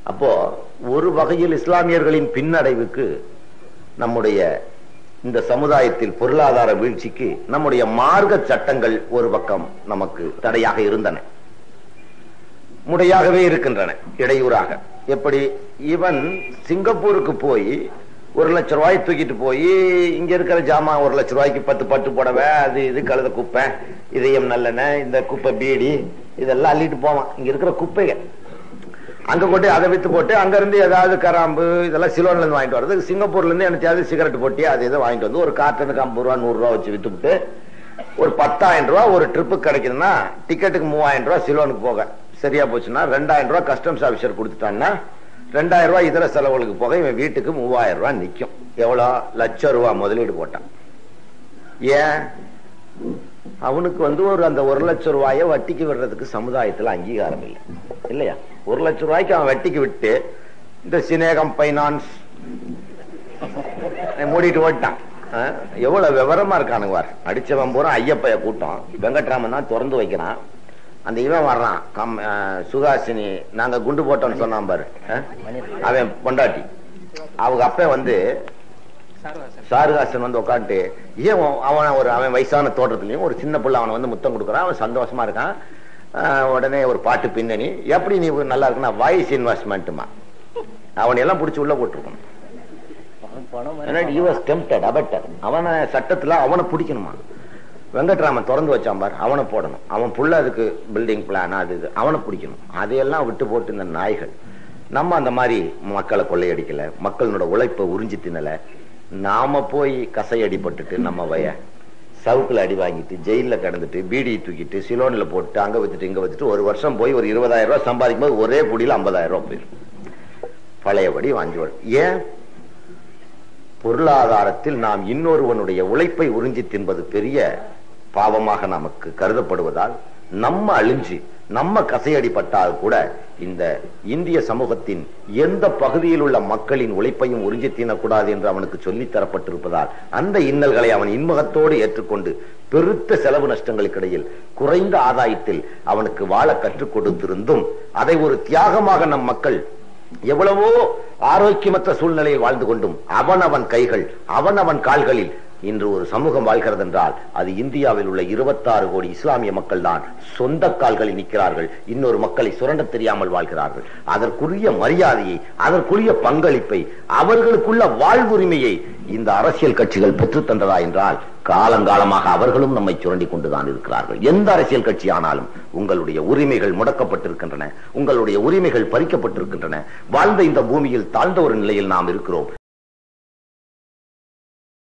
அப்போ ஒரு வகையில் இஸ்லாமியர்களின் பின்னடைவுக்கு நம்முடைய இந்த சமுதாயத்தில் பொருளாதார வீழ்ச்சிக்கு நம்முடைய மார்க்க சட்டங்கள் ஒரு பக்கம் நமக்கு தடையாக இருந்தன முறையாகவே இருக்கின்றன இடையூறாக எப்படி இவன் சிங்கப்பூருக்கு போய் ஒரு லட்ச ரூபாய் தூக்கிட்டு போய் இங்க இருக்கிற ஜாமான் ஒரு லட்ச ரூபாய்க்கு பத்து பட்டு புடவை அது இது கழுத குப்பை இதயம் நல்லெண்ணெய் இந்த குப்பை பீடி இதெல்லாம் அள்ளிட்டு போவான் இங்க இருக்கிற குப்பைகள் அங்க கொண்டு அதை வித்து போட்டு அங்க இருந்து ஏதாவது கராம்பு இதெல்லாம் சிலோன்ல இருந்து வாங்கிட்டு வர்றது சிங்கப்பூர்ல இருந்து எனக்கு சிகரெட் போட்டி அது இதை வாங்கிட்டு வந்து ஒரு கார்ட்டனுக்கு ஐம்பது ரூபா நூறு ரூபா வச்சு வித்துவிட்டு ஒரு பத்தாயிரம் ரூபா ஒரு ட்ரிப்பு கிடைக்குதுன்னா டிக்கெட்டுக்கு மூவாயிரம் ரூபா சிலோனுக்கு போக சரியா போச்சுன்னா ரெண்டாயிரம் ரூபாய் கஸ்டம்ஸ் ஆபீசர் கொடுத்துட்டான்னா ரெண்டாயிரம் ரூபாய் இதர செலவுகளுக்கு போக இவன் வீட்டுக்கு மூவாயிரம் ரூபாய் நிக்கும் எவ்வளவு லட்சம் ரூபாய் முதலீடு போட்டான் ஏன் அவனுக்கு வந்து ஒரு அந்த ஒரு லட்சம் ரூபாய வட்டிக்கு விடுறதுக்கு சமுதாயத்துல அங்கீகாரம் இல்லை இல்லையா ஒரு லட்சம் ரூபாய்க்கு அவன் வட்டிக்கு விட்டு இந்த சினேகம் பைனான்ஸ் மூடிட்டு ஓட்டான் அஹ், எவ்வளவு விவரமா இருக்கானுங்க வார் அடிச்சவன் பூரா ஐயப்பைய கூட்டம் வெங்கட்ராமன் தான் திறந்து வைக்கிறான் அந்த இவன் வர்றான் கம் அஹ், சுகாசினி நாங்க குண்டு போட்டோம்னு சொன்னான் பாரு அஹ், அவன் பொண்டாட்டி அவங்க அப்ப வந்து சாருகாசன் வந்து உட்காந்துட்டு ஏன் உன் அவன் ஒரு அவன் வயசான தோற்றத்துலயும் ஒரு சின்ன புள்ள அவனை வந்து முத்தம் கொடுக்குறான் அவன் சந்தோஷமா இருக்கான் ஆஹ் உடனே ஒரு பாட்டு பின்னணி எப்படி நீ நல்லா இருக்குன்னா வாய்ஸ் இன்வெஸ்ட்மெண்ட்டுமா அவனை எல்லாம் பிடிச்சி உள்ள போட்டிருக்கணும் அவனை சட்டத்துல அவனை பிடிக்கணுமா வெங்கட்ராமன் திறந்து வச்சான் பார் அவனை போடணும் அவன் புள்ள அதுக்கு பில்டிங் பிளான் அது இது அவனை பிடிக்கணும் அதையெல்லாம் விட்டு போட்டு இந்த நாய்கள் நம்ம அந்த மாதிரி மக்களை கொள்ளையடிக்கல மக்களோட உழைப்பை உறிஞ்சி தின்னல நாம போய் கசையடிப்பட்டுட்டு நம்ம வய சவுக்குல அடி வாங்கிட்டு ஜெயில கிடந்துட்டு பீடி தூக்கிட்டு சிலோன்ல போட்டு அங்க வித்துட்டு இங்க வித்துட்டு ஒரு வருஷம் போய் ஒரு இருபதாயிரம் ரூபாய் சம்பாதிக்கும் போது ஒரே புடியில ஐம்பதாயிரம் ரூபாய் போயிடும் பழையபடி வாங்கி வரும். ஏன் பொருளாதாரத்தில் நாம் இன்னொருவனுடைய உழைப்பை உறிஞ்சி தின்பது பெரிய பாவமாக நமக்கு கருதப்படுவதால் நம்ம அழிஞ்சு நம்ம கசையடிப்பட்டால் கூட இந்த இந்திய சமூகத்தின் எந்த பகுதியில் உள்ள மக்களின் உழைப்பையும் உறிஞ்சி தீனக்கூடாது என்று அவனுக்கு சொல்லித் தரப்பட்டிருப்பதால் அந்த இன்னல்களை அவன் இன்முகத்தோடு ஏற்றுக்கொண்டு பெருத்த செலவு நஷ்டங்களுக்கு இடையில் குறைந்த ஆதாயத்தில் அவனுக்கு வாழ கற்றுக் கொடுத்திருந்தும் அதை ஒரு தியாகமாக நம் மக்கள் எவ்வளவோ ஆரோக்கியமற்ற சூழ்நிலையில் வாழ்ந்து கொண்டும் அவனவன் கைகள் அவனவன் கால்களில் இன்று ஒரு சமூகம் வாழ்கிறது என்றால் அது இந்தியாவில் உள்ள இருபத்தாறு கோடி இஸ்லாமிய மக்கள் தான் சொந்த கால்களில் நிற்கிறார்கள் இன்னொரு மக்களை சுரண்ட தெரியாமல் வாழ்கிறார்கள் அதற்குரிய மரியாதையை அதற்குரிய பங்களிப்பை அவர்களுக்குள்ள வாழ்வுரிமையை இந்த அரசியல் கட்சிகள் பெற்றுத் தந்ததா என்றால் காலங்காலமாக அவர்களும் நம்மை சுரண்டி கொண்டுதான் இருக்கிறார்கள் எந்த அரசியல் கட்சி ஆனாலும் உங்களுடைய உரிமைகள் முடக்கப்பட்டிருக்கின்றன உங்களுடைய உரிமைகள் பறிக்கப்பட்டிருக்கின்றன வாழ்ந்த இந்த பூமியில் தாழ்ந்த ஒரு நிலையில் நாம் இருக்கிறோம்